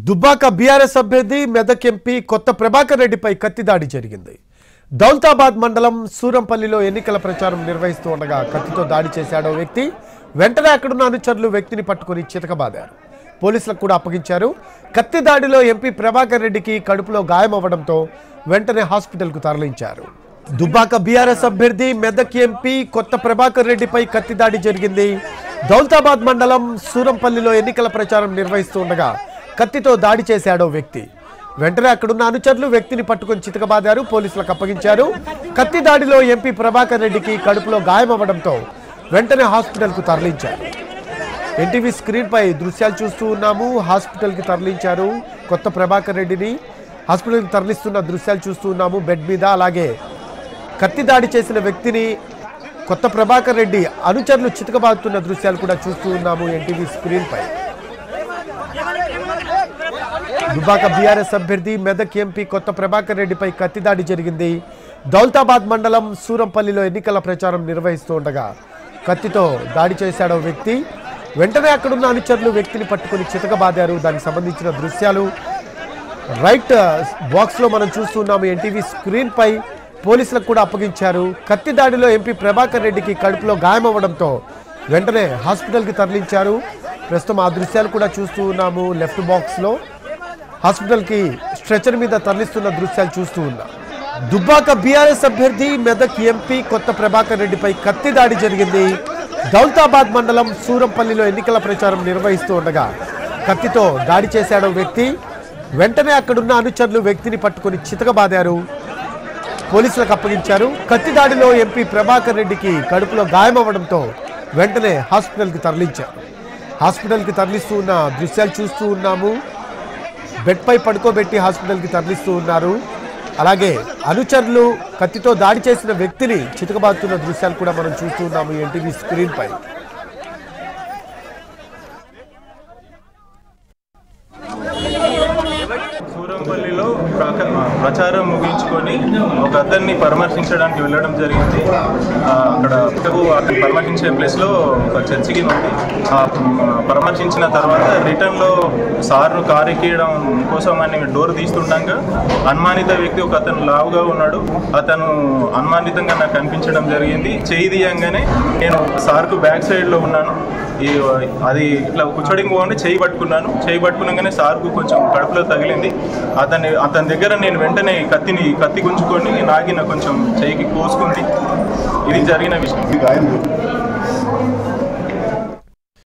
Dubbaka BRS అభ్యర్థి Medak MP కొత్త ప్రభాకర్ రెడ్డిపై కత్తి దాడి జరిగింది దౌలతాబాద్ మండలం సూరంపల్లిలో ఎన్నికల ప్రచారం నిర్వహిస్తూ ఉండగా కత్తితో దాడి చేశాడో వ్యక్తి వెంటనే అక్కడున్న అనుచరులు వ్యక్తిని పట్టుకుని చితకబాదారు పోలీసులకు కూడా అప్పగించారు కత్తి దాడిలో ఎంపీ ప్రభాకర్ రెడ్డికి కడుపులో గాయమవ్వడంతో వెంటనే హాస్పిటల్కు తరలించారు దుబ్బాక బీఆర్ఎస్ అభ్యర్థి మెదక్ ఎంపీ కొత్త ప్రభాకర్ రెడ్డిపై కత్తి దాడి జరిగింది దౌలతాబాద్ మండలం సూరంపల్లిలో ఎన్నికల ప్రచారం నిర్వహిస్తూ ఉండగా కత్తితో దాడి చేశాడో వ్యక్తి వెంటనే అక్కడున్న అనుచరులు వ్యక్తిని పట్టుకొని చితకబాదారు పోలీసులకు అప్పగించారు కత్తి దాడిలో ఎంపీ ప్రభాకర్ రెడ్డికి కడుపులో గాయమవ్వడంతో వెంటనే హాస్పిటల్కు తరలించారు ఎన్టీవీ స్క్రీన్ పై దృశ్యాలు చూస్తూ ఉన్నాము హాస్పిటల్కి తరలించారు కొత్త ప్రభాకర్ రెడ్డిని హాస్పిటల్కి తరలిస్తున్న దృశ్యాలు చూస్తూ ఉన్నాము బెడ్ మీద అలాగే కత్తి దాడి చేసిన వ్యక్తిని కొత్త ప్రభాకర్ రెడ్డి అనుచరులు చితకబాదుతున్న దృశ్యాలు కూడా చూస్తూ ఉన్నాము ఎన్టీవీ స్క్రీన్ పై దుబాక బీఆర్ఎస్ అభ్యర్థి మెదక్ ఎంపీ కొత్త ప్రభాకర్ రెడ్డిపై కత్తి దాడి జరిగింది దౌలతాబాద్ మండలం సూరంపల్లిలో ఎన్నికల ప్రచారం నిర్వహిస్తూ ఉండగా కత్తితో దాడి చేశాడో వ్యక్తి వెంటనే అక్కడున్న అనుచరులు వ్యక్తిని పట్టుకుని చితకబాదారు దానికి సంబంధించిన దృశ్యాలు రైట్ బాక్స్ లో మనం చూస్తున్నాము ఎన్టీవీ స్క్రీన్ పై పోలీసులకు కూడా అప్పగించారు కత్తి దాడిలో ఎంపీ ప్రభాకర్ రెడ్డికి కడుపులో గాయమవ్వడంతో వెంటనే హాస్పిటల్కి తరలించారు ప్రస్తుతం ఆ దృశ్యాలు కూడా చూస్తూ ఉన్నాము లెఫ్ట్ బాక్స్ లో హాస్పిటల్కి స్ట్రెచర్ మీద తరలిస్తున్న దృశ్యాలు చూస్తూ ఉన్నాం దుబ్బాక బీఆర్ఎస్ అభ్యర్థి మెదక్ ఎంపీ కొత్త ప్రభాకర్ రెడ్డిపై కత్తి దాడి జరిగింది దౌలతాబాద్ మండలం సూరంపల్లిలో ఎన్నికల ప్రచారం నిర్వహిస్తూ ఉండగా కత్తితో దాడి చేశాడో వ్యక్తి వెంటనే అక్కడున్న అనుచరులు వ్యక్తిని పట్టుకొని చితకబాదారు పోలీసులకు అప్పగించారు కత్తి దాడిలో ఎంపీ ప్రభాకర్ రెడ్డికి కడుపులో గాయమవ్వడంతో వెంటనే హాస్పిటల్కి తరలించారు హాస్పిటల్కి తరలిస్తూ ఉన్న దృశ్యాలు చూస్తూ ఉన్నాము బెడ్పై పడుకోబెట్టి హాస్పిటల్కి తరలిస్తూ ఉన్నారు అలాగే అనుచరులు కత్తితో దాడి చేసిన వ్యక్తిని చితకబాదుతున్న దృశ్యాలు కూడా మనం చూస్తూ ఉన్నాము ఎన్టీవీ స్క్రీన్ పై సూరంపల్లిలో ప్రక- ప్రచారం ముగించుకొని ఒక అతన్ని పరామర్శించడానికి వెళ్ళడం జరిగింది ఆ, అక్కడ ఇక్కడకు అతను పరామర్శించే ప్లేస్లో ఒక చర్చికి ఉంది ఆ, పరామర్శించిన తర్వాత రిటర్న్లో సార్ను కారు ఎక్కియడం కోసం అని డోర్ తీస్తుండగా అనుమానిత వ్యక్తి ఒక అతను లావుగా ఉన్నాడు అతను అనుమానితంగా నాకు కనిపించడం జరిగింది చేయి తీయంగానే నేను సార్కు బ్యాక్ సైడ్లో ఉన్నాను ఈ అది ఇట్లా కూర్చోడానికి పోగానే చేయి పట్టుకున్నాను చేయి పట్టుకున్నాగానే సార్కు కొంచెం కడుపులో తగిలింది అతని అతని దగ్గర నేను వెంటనే కత్తిని కత్తి గుంజుకొని నాగిన కొంచెం చేయికి కోసుకుంది ఇది జరిగిన విషయం ఈ గాయం